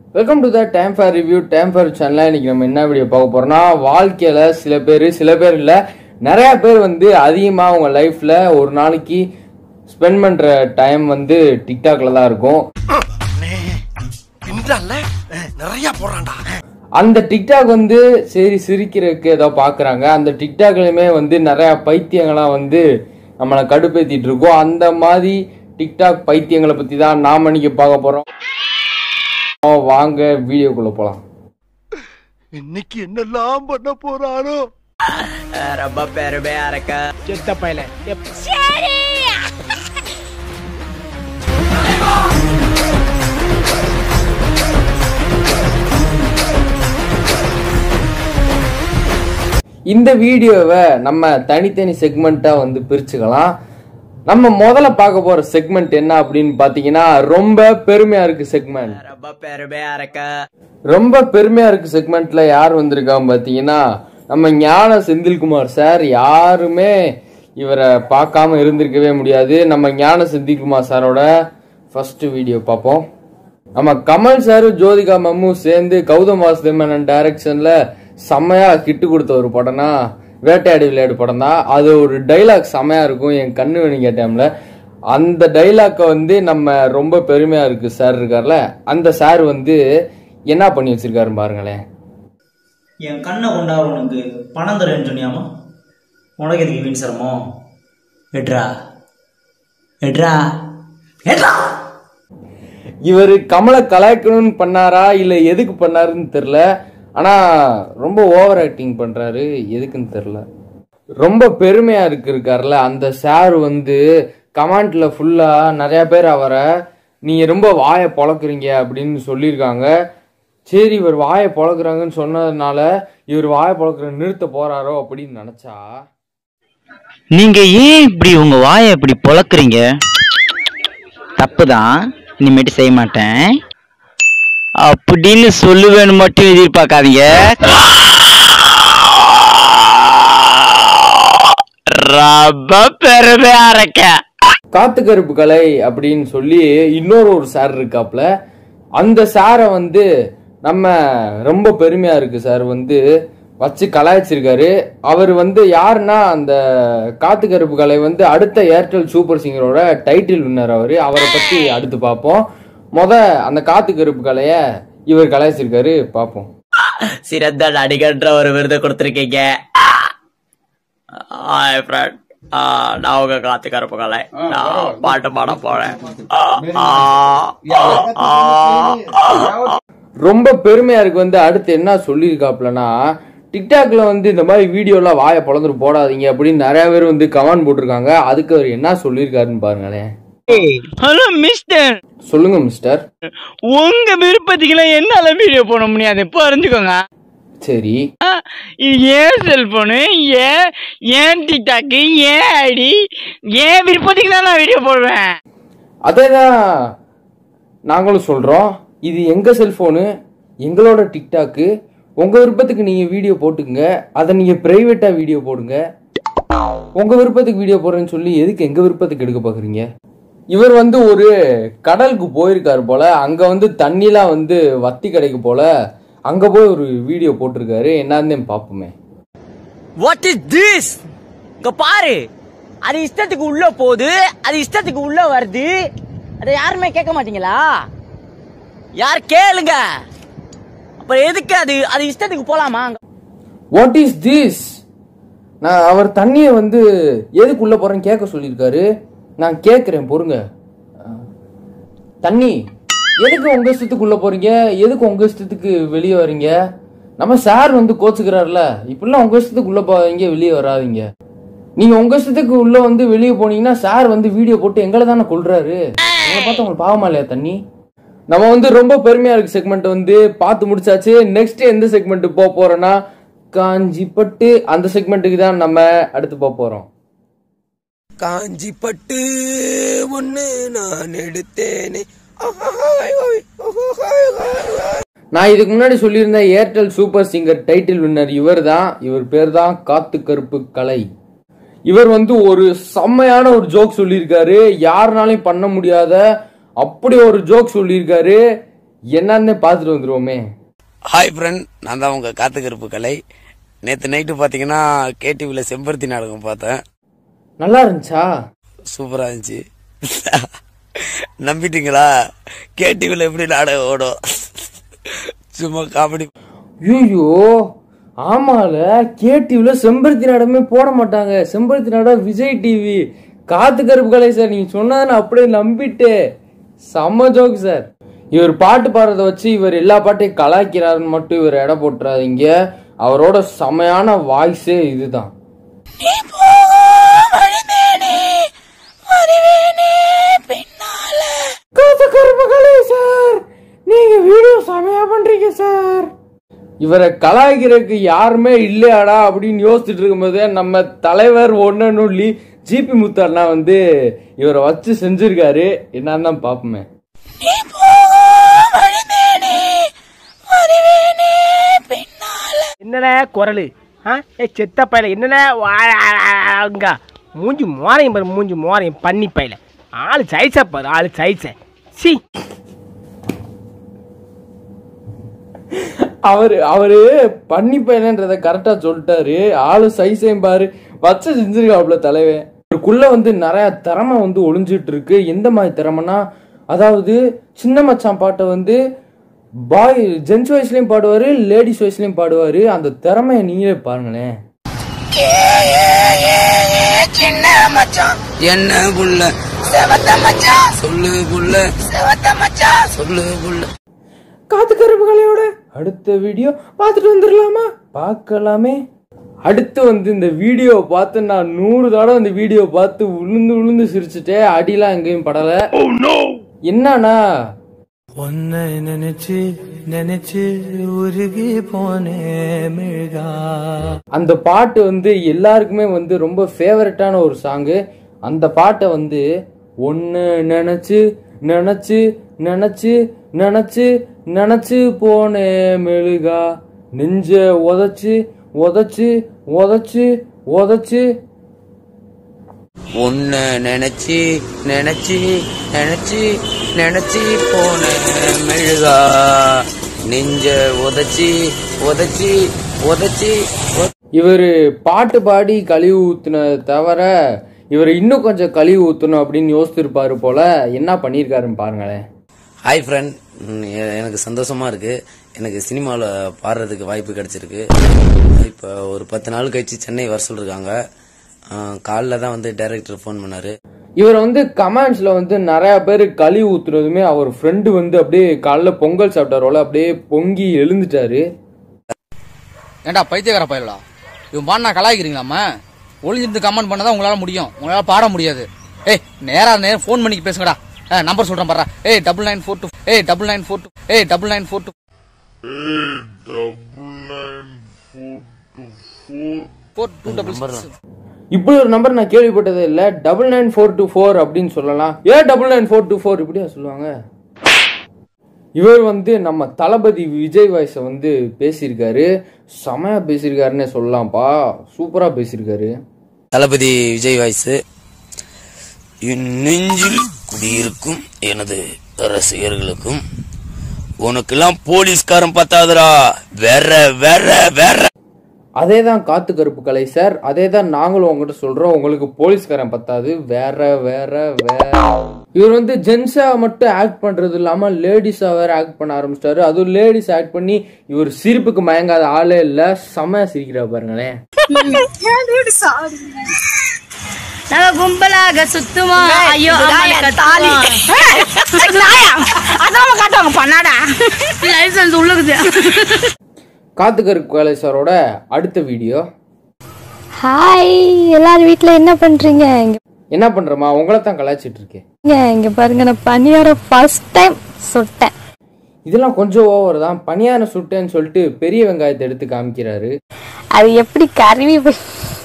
Welcome to the time for review time for சேனல்ல இன்னைக்கு நம்ம என்ன வீடியோ பார்க்க போறோம்னா வாழ்க்கையில சில பேர் சில பேர் இல்ல நிறைய பேர் வந்து அதிகமா அவங்க லைஃப்ல ஒரு நாளைக்கு ஸ்பெண்ட் பண்ற டைம் வந்து டிக்டாக்ல தான் இருக்கும் பின்றான்ல நிறைய போடுறான்டா அந்த டிக்டாக் வந்து சரி சிரிக்கிறதுக்கு ஏதோ பாக்குறாங்க அந்த டிக்டாக்லயுமே வந்து நிறைய பைத்தியங்களாம் வந்து நம்மளை கடுப்பேத்திட்டு இருக்கோம் அந்த மாதிரி டிக்டாக் பைத்தியங்களை பத்தி தான் நாம இன்னைக்கு பார்க்க போறோம் வாங்க வீடியோக்குள்ள போலாம் இன்னைக்கு என்னெல்லாம் பண்ண போறானோ ரொம்ப பெருமையா இருக்க செத்த பையல இந்த வீடியோவை நம்ம தனித்தனி செக்மெண்ட்டா வந்து பிரிச்சுக்கலாம் நம்ம முதல்ல பார்க்க போற செக்மெண்ட் என்ன அப்படின்னு பாத்தீங்கன்னா ரொம்ப பெருமையா இருக்கு செக்மெண்ட் ரொம்ப பெருமையா இருக்க ரொம்ப பெருமையா இருக்கு செக்மெண்ட்ல யார் வந்திருக்காங்க பாத்தீங்கன்னா நம்ம ஞான செந்தில்குமார் சார் யாருமே இவரை பார்க்காம இருந்திருக்கவே முடியாது நம்ம ஞான செந்தில்குமார் சாரோட ஃபர்ஸ்ட் வீடியோ பார்ப்போம் நம்ம கமல் சார் ஜோதிகா மம்மு சேர்ந்து கௌதம் வாசுதேவன் டைரக்ஷன்ல செம்மையா கிட்டு கொடுத்த ஒரு படம்னா வேட்டையாடி விளையாடு படம் தான் அது ஒரு டைலாக் செம்மையா இருக்கும் என் கண்ணு வேணுங்க டைம்ல அந்த டைலாக்கை வந்து நம்ம ரொம்ப பெருமையா இருக்கு சார் இருக்கார்ல அந்த சார் வந்து என்ன பண்ணி வச்சிருக்காரு பாருங்களேன் என் கண்ணை கொண்டா உனக்கு பணம் தரேன்னு சொன்னியாமா உனக்கு எதுக்கு வீண் சிரமம் எட்ரா எட்ரா எட்ரா இவர் கமலை கலாய்க்கணும்னு பண்ணாரா இல்ல எதுக்கு பண்ணாருன்னு தெரியல ஆனா ரொம்ப ஓவர் ஆக்டிங் பண்றாரு எதுக்குன்னு தெரியல ரொம்ப பெருமையா இருக்கு இருக்கார்ல அந்த சார் வந்து கமெண்ட்ல ஃபுல்லா நிறைய பேர் அவரை நீங்க ரொம்ப வாயை பொழக்குறீங்க அப்படின்னு சொல்லியிருக்காங்க சரி இவர் வாயை பொழக்குறாங்கன்னு சொன்னதுனால இவர் வாயை பொழக்குற நிறுத்த போறாரோ அப்படின்னு நினைச்சா நீங்க ஏன் இப்படி உங்க வாயை இப்படி பொளக்குறீங்க தப்புதான் இனிமேட்டு செய்ய மாட்டேன் அப்படின்னு சொல்லுவேன்னு மட்டும் எதிர்பார்க்காதீங்க ரொம்ப பெருமையா இருக்க காத்து கருப்பு கலை அப்படின்னு சொல்லி இன்னொரு ஒரு சார் இருக்காப்ல அந்த சாரை வந்து நம்ம ரொம்ப பெருமையா இருக்கு சார் வந்து வச்சு கலாய்ச்சிருக்காரு அவர் வந்து யாருன்னா அந்த காத்து கருப்பு கலை வந்து அடுத்த ஏர்டெல் சூப்பர் சிங்கரோட டைட்டில் வின்னர் அவரு அவரை பத்தி அடுத்து பார்ப்போம் முத அந்த காத்து கருப்பு கலைய இவர் கலாய்ச்சிருக்காரு பார்ப்போம் சிறந்த நடிகர்ன்ற ஒரு விருது கொடுத்துருக்கீங்க ஹாய் ஃப்ரெண்ட் நான் உங்க காத்து கருப்பு கலை நான் பாட்டு பாட போறேன் ஆ, ஆ, ஆ, ஆ. ரொம்ப பெருமையா இருக்கு வந்து அடுத்து என்ன சொல்லியிருக்காப்லனா டிக்டாக்ல வந்து இந்த மாதிரி வீடியோலாம் வாயை பொழந்துட்டு போடாதீங்க அப்படின்னு நிறைய பேர் வந்து கமெண்ட் போட்டிருக்காங்க அதுக்கு அவர் என்ன சொல்லியிருக்காருன்னு பாருங்களேன் ஹலோ மிஸ்டர் சொல்லுங்க மிஸ்டர் உங்க விருப்பத்துக்கெல்லாம் என்னால வீடியோ போட முடியாது புரிஞ்சுக்கோங்க சரி இது ஏன் செல்போனு ஏன் ஏன் டிக்டாக்கு ஏன் ஐடி ஏன் விருப்பத்துக்கு தான் நான் வீடியோ போடுவேன் அதேதான் நாங்களும் சொல்றோம் இது எங்க செல்போனு எங்களோட டிக்டாக்கு உங்க விருப்பத்துக்கு நீங்க வீடியோ போட்டுக்குங்க அதை நீங்க பிரைவேட்டா வீடியோ போடுங்க உங்க விருப்பத்துக்கு வீடியோ போடுறேன்னு சொல்லி எதுக்கு எங்க விருப்பத்துக்கு எடுக்க பாக்குறீங்க இவர் வந்து ஒரு கடலுக்கு போயிருக்காரு போல அங்க வந்து தண்ணிலாம் வந்து வத்தி கிடைக்கு போல அங்க போய் ஒரு வீடியோ போட்டிருக்காரு என்னன்னு பார்ப்போமே வாட் இஸ் திஸ் இங்க பாரு அது இஷ்டத்துக்கு உள்ள போகுது அது இஷ்டத்துக்கு உள்ள வருது அதை யாருமே கேட்க மாட்டீங்களா யார் கேளுங்க அப்புறம் எதுக்கு அது அது இஷ்டத்துக்கு போலாமா வாட் இஸ் திஸ் நான் அவர் தண்ணியை வந்து எதுக்கு உள்ள போறேன்னு கேட்க சொல்லியிருக்காரு நான் கேட்குறேன் பொறுங்க அஹ், தண்ணி எதுக்கு உங்க இஷ்டத்துக்கு உள்ள போறீங்க எதுக்கு உங்க இஷ்டத்துக்கு வெளியே வரீங்க நம்ம சார் வந்து கோச்சுக்கிறாருல இப்படிலாம் உங்க இஷ்டத்துக்கு உள்ள போவீங்க வெளியே வராதீங்க நீங்க உங்க இஷ்டத்துக்கு உள்ள வந்து வெளியே போனீங்கன்னா சார் வந்து வீடியோ போட்டு எங்களை தானே கொள்றாரு உங்களை பார்த்தா உங்களுக்கு பாவமா இல்லையா தண்ணி நம்ம வந்து ரொம்ப பெருமையா இருக்கு செக்மெண்ட் வந்து பார்த்து முடிச்சாச்சு நெக்ஸ்ட் எந்த செக்மெண்ட் போக போறோம்னா காஞ்சிப்பட்டு அந்த செக்மெண்ட்டுக்கு தான் நம்ம அடுத்து போக போறோம் காஞ்சி பட்டு ஒண்ணு நான் எடுத்தேனே நான் இதுக்கு முன்னாடி சொல்லியிருந்த Airtel Super Singer title winner இவர் தான் இவர் பேர் தான் காத்து கருப்பு கலை இவர் வந்து ஒரு செம்மையான ஒரு ஜோக் சொல்லியிருக்காரு யாருனாலையும் பண்ண முடியாத அப்படி ஒரு ஜோக் சொல்லியிருக்காரு என்னன்னு பார்த்துட்டு வந்துருவோமே ஹாய் ஃப்ரெண்ட் நான் தான் உங்க காத்துக்கருப்பு கலை நேற்று நைட்டு பார்த்தீங்கன்னா கேடிவியில் செம்பருத்தி நாடகம் பார்த்தேன் நல்லா இருந்துச்சா சூப்பராக இருந்துச்சு நம்பிட்டீங்களா கேடிவியில் எப்படி நாடகம் ஓடும் சும்மா காமெடி ஐயோ ஆமால கேடிவில செம்பருத்தி நாடகமே போட மாட்டாங்க செம்பருத்தி நாடகம் விஜய் டிவி காத்து கருப்பு கலை சார் நீங்க சொன்னதை நான் அப்படியே நம்பிட்டேன் செம்ம ஜோக் சார் இவர் பாட்டு பாடுறத வச்சு இவர் எல்லா பாட்டையும் கலாய்க்கிறாருன்னு மட்டும் இவர் எடை போட்டுறாதீங்க அவரோட செமையான வாய்ஸே இதுதான் காத்து கருப்பு கலை சார் நீங்க வீடியோ செமையா பண்றீங்க சார் இவரை கலாய்க்கிறதுக்கு யாருமே இல்லையாடா அப்படின்னு யோசிச்சுட்டு இருக்கும்போதே நம்ம தலைவர் ஒன்னு சொல்லி ஜிபி முத்து அண்ணா வந்து இவரை வச்சு செஞ்சிருக்காரு என்னன்னு தான் பாப்போமே என்னண்ணே குரலு ஆ ஏ செத்த பையல என்னண்ணே வாங்க மூஞ்சி மோரையும் பாரு மூஞ்சி மோரையும் பண்ணி பையல ஆளு சைஸா பாரு ஆளு சைஸ சி அவரு அவரு பண்ணி பையனன்றத கரெக்டா சொல்லிட்டாரு ஆளு சைஸையும் பாரு வச்சு செஞ்சிருக்காப்ல தலைவன் இவருக்குள்ள வந்து நிறைய திறமை வந்து ஒளிஞ்சிட்டு இருக்கு எந்த மாதிரி திறமைனா அதாவது சின்ன மச்சான் பாட்டை வந்து பாய் ஜென்ஸ் வயசுலயும் பாடுவாரு லேடிஸ் வயசுலயும் பாடுவாரு அந்த திறமையை நீங்களே பாருங்களேன் என்ன புள்ள சொல்லு புள்ள சொல்லு புள்ள காத்து கருப்புகளையோட அடுத்த வீடியோ பார்த்துட்டு வந்துடலாமா பார்க்கலாமே அடுத்து வந்து இந்த வீடியோ பார்த்து நான் நூறு தடவை இந்த வீடியோ பார்த்து உளுந்து உளுந்து சிரிச்சுட்டே அடிலாம் எங்கேயும் படல என்னன்னா உன்னை நினைச்சு நினைச்சு உருகி போனே மிழ்கா அந்த பாட்டு வந்து எல்லாருக்குமே வந்து ரொம்ப ஃபேவரட்டான ஒரு சாங்கு அந்த பாட்டை வந்து ஒன்று நினச்சி நினச்சி நினச்சி நினச்சி நினச்சி போனே மெழுகா நெஞ்ச உதச்சி உதச்சி உதச்சி உதச்சி உன்ன நினைச்சு நினைச்சு நினைச்சு நினைச்சு போன மெழுகா நெஞ்ச உதச்சி உதச்சி உதச்சி உத- இவர் பாட்டு பாடி கழுவி ஊத்துனதை தவிர இவர் இன்னும் கொஞ்சம் கழுவி ஊற்றணும் அப்படின்னு யோசிச்சிருப்பாரு போல என்ன பண்ணியிருக்காருன்னு பாருங்களேன் ஹாய் ஃப்ரெண்ட் எனக்கு சந்தோஷமா இருக்கு எனக்கு சினிமாவில் பாடுறதுக்கு வாய்ப்பு கிடைச்சிருக்கு இப்போ ஒரு பத்து நாள் கழிச்சு சென்னை வர சொல்லிருக்காங்க காலைல தான் வந்து டைரக்டர் ஃபோன் பண்ணாரு இவர் வந்து கமெண்ட்ஸ்ல வந்து நிறைய பேர் களி ஊத்துனதுமே அவர் ஃப்ரெண்டு வந்து அப்படியே காலைல பொங்கல் சாப்பிட்டாரோல அப்படியே பொங்கி எழுந்துட்டாரு ஏண்டா பைத்தியக்கார பயலடா இவன் பாடினா கலாய்க்கிறீங்களாம்மா ஒளிஞ்சிருந்து கமெண்ட் பண்ணதான் உங்களால முடியும் உங்களால பாட முடியாது ஏய் நேரா நேரம் ஃபோன் பண்ணி பேசுங்கடா நம்பர் சொல்றேன் பாரு ஏய் டபுள் நைன் ஃபோர் டூ ஏய் டபுள் நைன் ஃபோர் டூ ஏய் double nine four two four two double இப்படி ஒரு நம்பர் நான் கேள்விப்பட்டதே இல்ல double nine four two four அப்படின்னு சொல்லலாம் ஏன் double nine four two four இப்படியா சொல்லுவாங்க இவர் வந்து நம்ம தளபதி விஜய் வாய்ஸை வந்து பேசியிருக்காரு செமையா பேசியிருக்காருன்னே சொல்லலாம்ப்பா சூப்பரா பேசியிருக்காரு தளபதி விஜய் வாய்ஸ் என் நெஞ்சில் குடியிருக்கும் எனது ரசிகர்களுக்கும் உனக்கெல்லாம் போலீஸ்காரன் பத்தாதுடா வேற வேற வேற அதே தான் காத்து கருப்பு கலை சார் அதே தான் நாங்களும் உங்ககிட்ட சொல்றோம் உங்களுக்கு போலீஸ்காரன் பத்தாது வேற வேற வேற இவர் வந்து ஜென்ஸா மட்டும் ஆக்ட் பண்றது இல்லாம லேடிஸா வேற ஆக்ட் பண்ண ஆரம்பிச்சிட்டாரு அதுவும் லேடிஸ் ஆக்ட் பண்ணி இவர் சிரிப்புக்கு மயங்காத ஆளே இல்ல செமையா சிரிக்கிறா பாருங்களேன் நாங்க கும்பலாக சுத்துமா ஐயோ தாலி அதான் காட்டுவாங்க பண்ணாடா லைசன்ஸ் உள்ளுக்குது காத்து கருப்பு கலை சாரோட அடுத்த வீடியோ ஹாய் எல்லாரும் வீட்ல என்ன பண்றீங்க இங்க என்ன பண்றமா உங்களை தான் கலாய்ச்சிட்டு இருக்கேன் பாருங்க, இங்க பாருங்க நான் பனியாரம் ஃபர்ஸ்ட் டைம் சுட்டேன் இதெல்லாம் கொஞ்சம் ஓவர் தான் பணியாரம் சுட்டேன்னு சொல்லிட்டு பெரிய வெங்காயத்தை எடுத்து காமிக்கிறாரு அது எப்படி கருவி போய்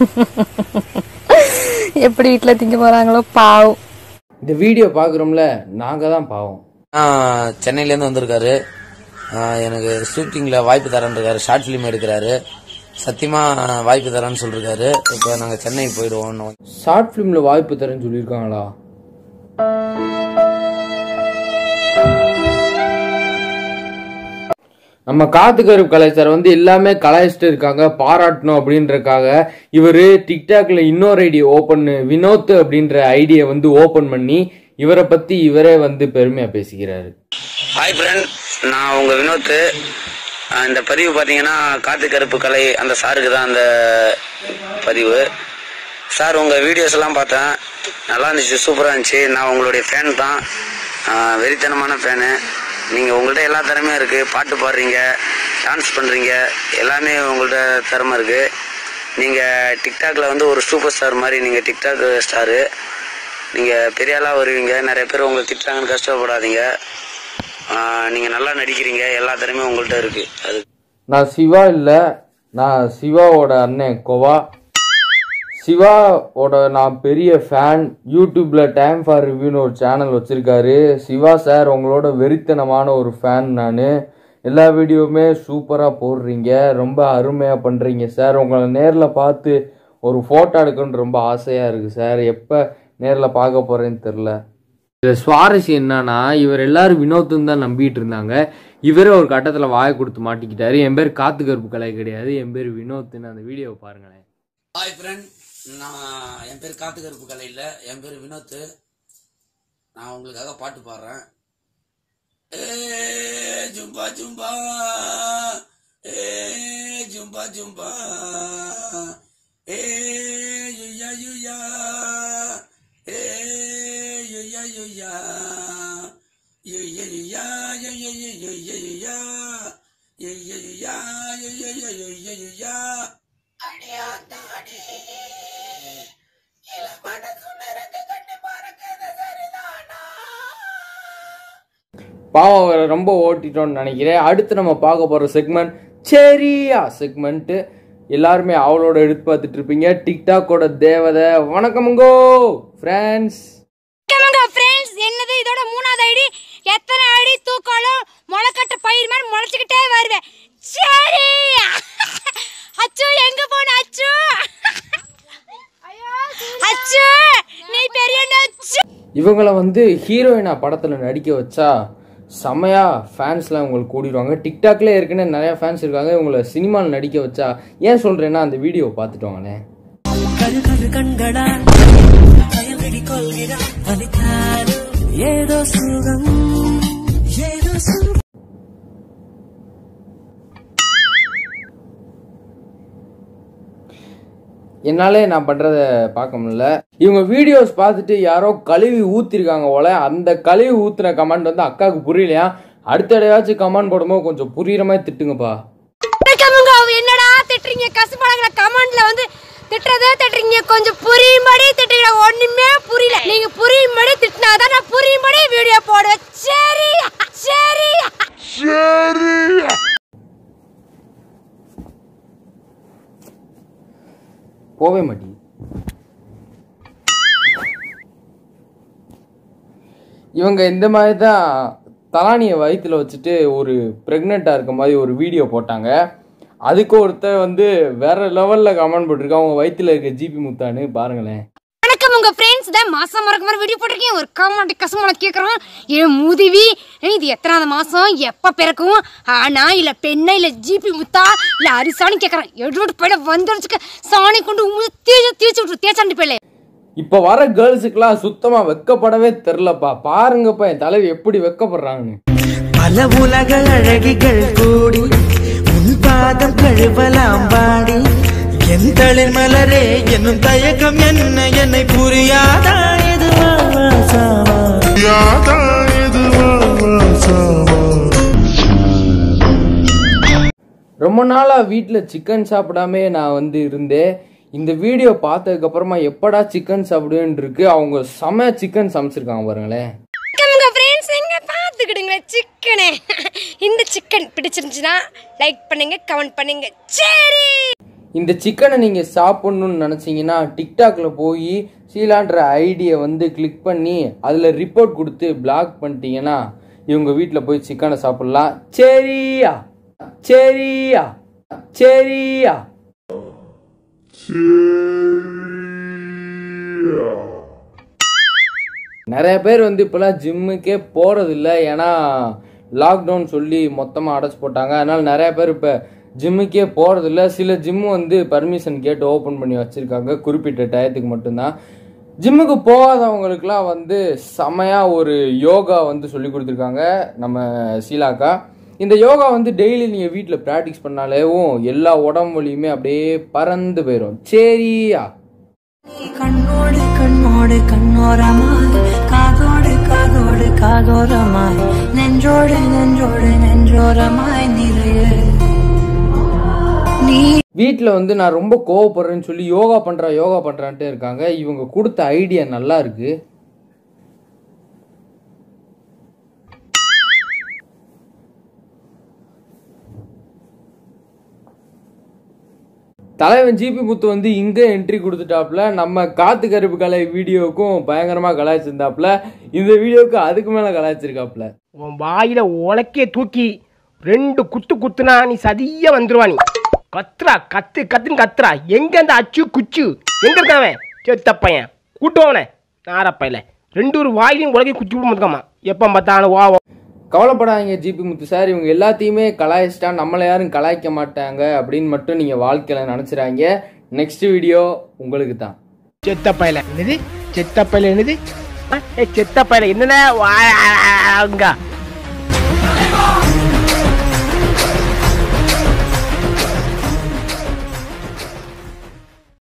எப்படி வீட்ல திங்க போறாங்களோ பாவம் இந்த வீடியோ பாக்குறோம்ல நாங்க தான் பாவம் ஆஹ் சென்னையிலேருந்து வந்திருக்காரு ஆஹ் எனக்கு ஷூட்டிங்ல வாய்ப்பு தரேன்ருக்காரு ஷார்ட் ஃபிலிம் எடுக்கிறாரு சத்தியமா வாய்ப்பு தரேன்னு சொல்லிருக்காரு இப்போ நாங்க சென்னை போயிடுவோம் ஷார்ட் ஃபிலிம்ல வாய்ப்பு தரேன்னு சொல்லியிருக்காங்களா நம்ம காத்து கருப்பு கலாச்சாரம் வந்து எல்லாமே கலாய்ச்சிட்டு இருக்காங்க பாராட்டணும் அப்படின்றக்காக இவர் டிக்டாக்ல இன்னொரு ஐடி ஓப்பன் வினோத் அப்படின்ற ஐடியை வந்து ஓப்பன் பண்ணி இவரை பத்தி இவரே வந்து பெருமையா பேசிக்கிறாரு ஹாய் ஃப்ரெண்ட் நான் உங்க வினோத் அஹ் இந்த பதிவு பார்த்தீங்கன்னா காத்து கருப்பு கலை அந்த சாருக்கு தான் அந்த பதிவு சார் உங்க வீடியோஸ் எல்லாம் பார்த்தேன் நல்லா இருந்துச்சு சூப்பராக இருந்துச்சு நான் உங்களுடைய ஃபேன் தான் அஹ் வெறித்தனமான ஃபேனு நீங்கள் உங்கள்கிட்ட எல்லா திறமையும் இருக்குது பாட்டு பாடுறீங்க டான்ஸ் பண்ணுறீங்க எல்லாமே உங்கள்கிட்ட திறமை இருக்குது நீங்கள் டிக்டாக்ல வந்து ஒரு சூப்பர் ஸ்டார் மாதிரி நீங்கள் டிக்டாக் ஸ்டாரு நீங்கள் பெரிய ஆளாக வருவீங்க நிறைய பேர் உங்களை திட்டுறாங்கன்னு கஷ்டப்படாதீங்க ஆஹ் நீங்க நல்லா நடிக்கிறீங்க எல்லா திறமையும் உங்கள்கிட்ட இருக்கு அது நான் சிவா இல்லை நான் சிவாவோட அண்ணன் கோவா சிவாவோட நான் பெரிய ஃபேன் யூடியூப்ல டைம் ஃபார் ரிவ்யூன்னு ஒரு சேனல் வச்சிருக்காரு சிவா சார் உங்களோட வெறித்தனமான ஒரு ஃபேன் நான் எல்லா வீடியோவுமே சூப்பராக போடுறீங்க ரொம்ப அருமையாக பண்ணுறீங்க சார் உங்களை நேரில் பார்த்து ஒரு ஃபோட்டோ எடுக்கணும்னு ரொம்ப ஆசையாக இருக்குது சார் எப்போ நேரில் பார்க்க போகிறேன்னு தெரில இதில் சுவாரஸ்யம் என்னன்னா இவர் எல்லாரும் வினோத்துன்னு தான் நம்பிட்டு இருந்தாங்க இவரே ஒரு கட்டத்தில் வாயை கொடுத்து மாட்டிக்கிட்டாரு என் பேர் காத்து கருப்பு கலை கிடையாது என் பேர் வினோத்னு அந்த வீடியோவை பாருங்களேன் ஹாய் ஃப்ரெண்ட் நான் என் பேர் காத்து கருப்பு கலை இல்லை என் பேர் வினோத் நான் உங்களுக்காக பாட்டு பாடுறேன் ஏ ஜும்பா ஜும்பா ஏ ஜும்பா ஜும்பா ஏ யுயா யுயா ஏ யுயா யுயா யுயா யுயா யுயா யுயா யுயா யுயா யுயா யுயா யுயா யுயா பாவம் அவரை ரொம்ப ஓட்டிட்டோம்னு நினைக்கிறேன் அடுத்து நம்ம பார்க்க போகிற செக்மெண்ட் சரியா செக்மெண்ட்டு எல்லாருமே அவளோட எடுத்து பார்த்துட்டு இருப்பீங்க டிக்டாக்கோட தேவதை வணக்கமுங்கோ ஃப்ரெண்ட்ஸ் ஃப்ரெண்ட்ஸ் என்னது இதோட மூணாவது ஐடி எத்தனை அடி தூக்காலும் முளைக்கட்ட பயிர் மாதிரி முளைச்சிக்கிட்டே வருவேன் சரி அச்சு எங்க போன அச்சு அச்சு நீ பெரிய அச்சு இவங்கள வந்து ஹீரோயினா படத்தில் நடிக்க வச்சா செமையா ஃபேன்ஸ்லாம் உங்களுக்கு கூடிடுவாங்க டிக்டாக்ல ஏற்கனவே நிறைய ஃபேன்ஸ் இருக்காங்க இவங்கள சினிமாவில் நடிக்க வச்சா ஏன் சொல்கிறேன்னா அந்த வீடியோ பார்த்துட்டு வாங்களேன் கரு கரு கண்களா பயங்கடி கொள்கிறான் வலித்தாலும் ஏதோ சுகம் ஏதோ சுகம் என்னாலே நான் பண்றத பார்க்க முடியல இவங்க வீடியோஸ் பார்த்துட்டு யாரோ கழுவி ஊத்திருக்காங்க போல அந்த கழுவி ஊத்துன கமெண்ட் வந்து அக்காவுக்கு புரியலையா அடுத்த தடவையாச்சும் கமெண்ட் போடும்போது கொஞ்சம் புரியுற மாதிரி திட்டுங்கப்பா வணக்கமுங்க என்னடா திட்டுறீங்க கசுப்படங்கள கமெண்ட்ல வந்து திட்டுறதே திட்டுறீங்க கொஞ்சம் புரியும்படி திட்டுறீங்க ஒண்ணுமே புரியல நீங்க புரியும்படி திட்டினாதான் நான் புரியும்படி வீடியோ போடுவேன் சரி சரி போவே மாட்டி இவங்க இந்த மாதிரி தான் தலானியை வயிற்றுல வச்சுட்டு ஒரு ப்ரெக்னெண்ட்டாக இருக்க மாதிரி ஒரு வீடியோ போட்டாங்க அதுக்கு ஒருத்தர் வந்து வேற லெவலில் கமெண்ட் போட்டிருக்கான் அவங்க வயிற்றுல இருக்க ஜிபி முத்தான்னு பாருங்களேன் வணக்கம் உங்க ஃப்ரெண்ட்ஸ் தான் மாசம் மறக்க மாதிரி வீடியோ போட்டிருக்கேன் ஒரு கமெண்ட் கசமல கேட்குறோம் ஏன் முதிவி ஏய், இது எத்தனாவது மாசம் எப்போ பிறக்கும் ஆனா இல்ல பெண்ணா இல்ல ஜிபி முத்தா இல்ல அரிசானு கேட்குறேன் எடுத்து போயிட வந்துருச்சுக்க சாணி கொண்டு உமுது தேய்ச்சி தேய்ச்சி விட்டு தேய்ச்சாண்டி போயில இப்போ வர கேர்ள்ஸுக்கெல்லாம் சுத்தமாக வெக்கப்படவே தெரிலப்பா பாருங்கப்பா என் தலைவி எப்படி வெக்கப்படுறாங்கன்னு பல உலக அழகிகள் கூடி உன் பாதம் கழுவலாம் பாடி என் தளிர் மலரே என்னும் தயக்கம் என்ன என்னை புரியாதா இதுவா வாசாவா ரொம்ப நாளாக வீட்டில் சிக்கன் சாப்பிடாமே நான் வந்து இருந்தேன் இந்த வீடியோ பார்த்ததுக்கு அப்புறமா எப்படா சிக்கன் சாப்பிடுவேன்னு இருக்கு அவங்க செம சிக்கன் சமைச்சிருக்காங்க பாருங்களேன் உங்க ஃப்ரெண்ட்ஸ் எங்க பார்த்துக்கிடுங்க சிக்கனு இந்த சிக்கன் பிடிச்சிருந்துச்சுன்னா லைக் பண்ணுங்க கமெண்ட் பண்ணுங்க சரி இந்த சிக்கனை நீங்கள் சாப்பிட்ணுன்னு நினச்சிங்கன்னா டிக்டாக்ல போய் சீலான்ற ஐடியை வந்து கிளிக் பண்ணி அதில் ரிப்போர்ட் கொடுத்து பிளாக் பண்ணிட்டீங்கன்னா இவங்க வீட்டில் போய் சிக்கனை சாப்பிட்லாம் சரியா சரியா சரியா நிறைய பேர் வந்து இப்போலாம் ஜிம்முக்கே போகிறதில்ல ஏன்னா லாக்டவுன் சொல்லி மொத்தமாக அடைச்சு போட்டாங்க அதனால நிறைய பேர் இப்போ ஜிம்முக்கே போகிறதில்ல சில ஜிம் வந்து பர்மிஷன் கேட்டு ஓப்பன் பண்ணி வச்சுருக்காங்க குறிப்பிட்ட டயத்துக்கு மட்டும்தான் ஜிம்முக்கு போகாதவங்களுக்குலாம் வந்து செமையாக ஒரு யோகா வந்து சொல்லி கொடுத்துருக்காங்க நம்ம சீலாக்கா இந்த யோகா வந்து டெய்லி நீங்கள் வீட்டில் ப்ராக்டிஸ் பண்ணாலேவும் எல்லா உடம்பு வலியுமே அப்படியே பறந்து போயிடும் சரியா கண்ணோடு கண்ணோடு கண்ணோரமாய் காதோடு காதோடு காதோரமாய் நெஞ்சோடு நெஞ்சோடு நெஞ்சோரமாய் நிறைய நீ வீட்டில் வந்து நான் ரொம்ப கோவப்படுறேன்னு சொல்லி யோகா பண்ணுறேன் யோகா பண்ணுறான்ட்டே இருக்காங்க இவங்க கொடுத்த ஐடியா நல்லா இருக்கு தலைவன் ஜிபி முத்து வந்து இங்கே என்ட்ரி கொடுத்துட்டாப்புல நம்ம காத்து கருப்பு கலை வீடியோவுக்கும் பயங்கரமாக கலாய்ச்சிருந்தாப்புல இந்த வீடியோவுக்கு அதுக்கு மேலே கலாய்ச்சிருக்காப்புல உன் வாயில உலக்கே தூக்கி ரெண்டு குத்து குத்துனா நீ சதியா வந்துருவா நீ கத்துறா கத்து கத்துன்னு கத்துறா எங்க அந்த அச்சு குச்சு எங்க இருக்காவன் செத்த பையன் கூட்டுவனே நாரப்பையில ரெண்டு ஒரு வாயிலையும் உலகே குச்சி விட மாட்டாமா எப்போ பார்த்தாலும் வா வா. கவலைப்படாதீங்க ஜிபி முத்து சார் இவங்க எல்லாத்தையுமே கலாய்ச்சிட்டா நம்மளை யாரும் கலாய்க்க மாட்டாங்க அப்படின்னு மட்டும் நீங்கள் வாழ்க்கையில் நினச்சிடாங்க நெக்ஸ்ட் வீடியோ உங்களுக்கு தான் செத்த பையல என்னது செத்த பையல என்னது ஆ, ஏய், செத்த பையல என்னென்ன